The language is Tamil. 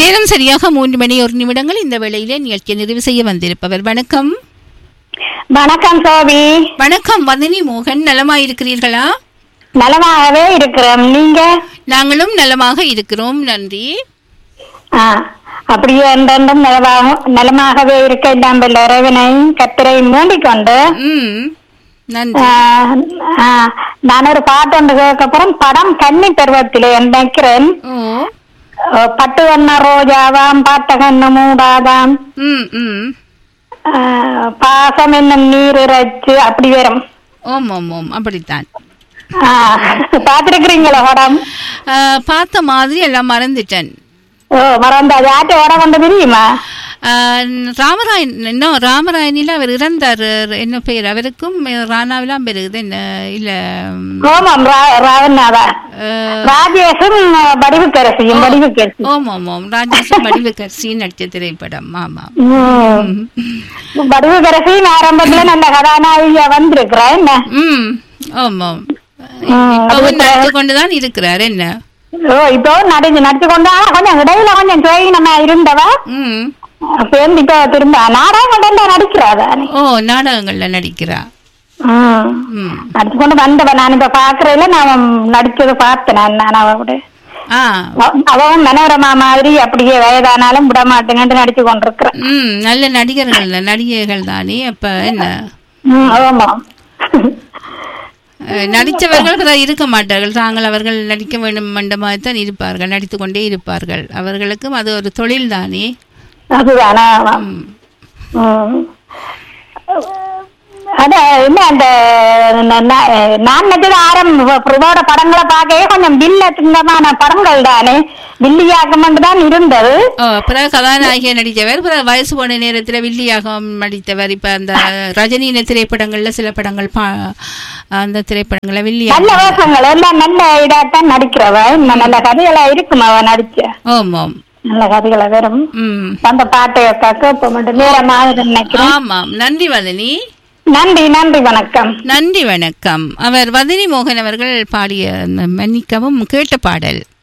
நேரம் சரியாக மூன்று மணி ஒரு நிமிடங்கள் இந்த வேளையிலே நிகழ்ச்சியை நிறைவு செய்ய வந்திருப்பவர் வணக்கம் வணக்கம் சோபி வணக்கம் வதனி மோகன் நலமா இருக்கிறீர்களா நலமாகவே இருக்கிறோம் நீங்க நாங்களும் நலமாக இருக்கிறோம் நன்றி ஆ, அப்படியே என்றென்றும் நலமாக நலமாகவே இருக்க நம்பல் இறைவனை கத்திரை மூண்டிக் கொண்டு ம் நன்றி ஆ, ஆ, நான் ஒரு பாட்டு ஒன்று கேட்கப்புறம் படம் கன்னி பருவத்திலே நினைக்கிறேன் ஓ ஓ, பட்டு வண்ண ரோஜாவாம் பாட்ட கண்ணு மூடாதாம் ம் ம் ஆ, பாசம் என்னும் நீர் இறைச்சு அப்படி வரும் ஓம் ஓம் ஓம் அப்படித்தான் ஆ, பார்த்திருக்கிறீங்களா படம் ஆ, பார்த்த மாதிரி எல்லாம் மறந்துட்டேன் ஓ மறந்த யார்கிட்ட வர வந்து தெரியுமா ஆ, ராமராயன் இன்னும் ராமராயனில் அவர் இறந்தார் என்ன பெயர் அவருக்கும் ராணாவெல்லாம் பெருகுது என்ன இல்ல ம், ஓமம் ரா- ராவணாதா ஆ, ராஜேஷும் வடிவுக்கரசியும் வடிவுக்கரசி ஓம் ஓம் ஓம் ராஜேஷ் வடிவுக்கரசி நடித்த திரைப்படம் ஆமாம் ம். வடிவுக்கரசி ஆரம்பத்துல நல்ல கதாநாயகியா வந்திருக்கிறா என்ன ம் ஆமாம் ம், இப்பவும் நடித்து கொண்டுதான் இருக்கிறார் என்ன ஓ இப்போ நடிச்சு நடிச்சு கொண்டா கொஞ்சம் இடையில கொஞ்சம் சுயநமா இருந்தவ ம் சேர்ந்து இப்ப திரும்ப நாடகம் நடிக்கிறாதா ஓ நாடகங்கள்ல நடிக்கிறா ம் ம் நடிச்சு கொண்டு வந்தவ நான் இப்ப பாக்குறதுல நான் நடிச்சது பார்த்தேன் நான் நான் அவ கூட ஆ அவ- அவவும் மனோரமா மாதிரி அப்படியே வயதானாலும் விட மாட்டேங்கன்னு நடிச்சு கொண்டிருக்கிறேன் ம் நல்ல நடிகர்கள் நடிகைகள் தானே அப்ப என்ன ம் ஆமா அஹ், நடித்தவர்கள் பிறகு இருக்க மாட்டார்கள் தாங்கள் அவர்கள் நடிக்க வேண்டும் மண்டமாக தான் இருப்பார்கள் நடித்து கொண்டே இருப்பார்கள் அவர்களுக்கும் அது ஒரு தொழில் தானே அதுதானா ம். ம். அட என்ன அந்த ந- ந- நான் நினைச்சது ஆரம்ப பிரபோட படங்களை பார்க்கவே கொஞ்சம் வில்லத்தமான படங்கள் தானே வில்லியாக்கம் தான் இருந்தது ஓ பிறகு கதாநாயகியை நடித்தவர் பிறகு வயசு போன நேரத்தில் வில்லியாக நடித்தவர் இப்ப அந்த ரஜினி திரைப்படங்கள்ல சில படங்கள் பா அந்த திரைப்படங்களை நல்ல வில்லியாக வேஷங்கள் எல்லாம் நல்ல இதாத்தான் நடிக்கிறவ இன்னும் நல்ல கதைகளா இருக்கும் அவ நடிச்ச ஓம் ஓம் நல்ல கதைகளை வரும் ம் அந்த பாட்டை கேட்க மட்டும் நேரமாக நினைக்கிறேன் ஆமாம் நன்றி வதனி நன்றி நன்றி வணக்கம் நன்றி வணக்கம் அவர் வதனி மோகன் அவர்கள் பாடிய அந்த மன்னிக்கவும் கேட்ட பாடல்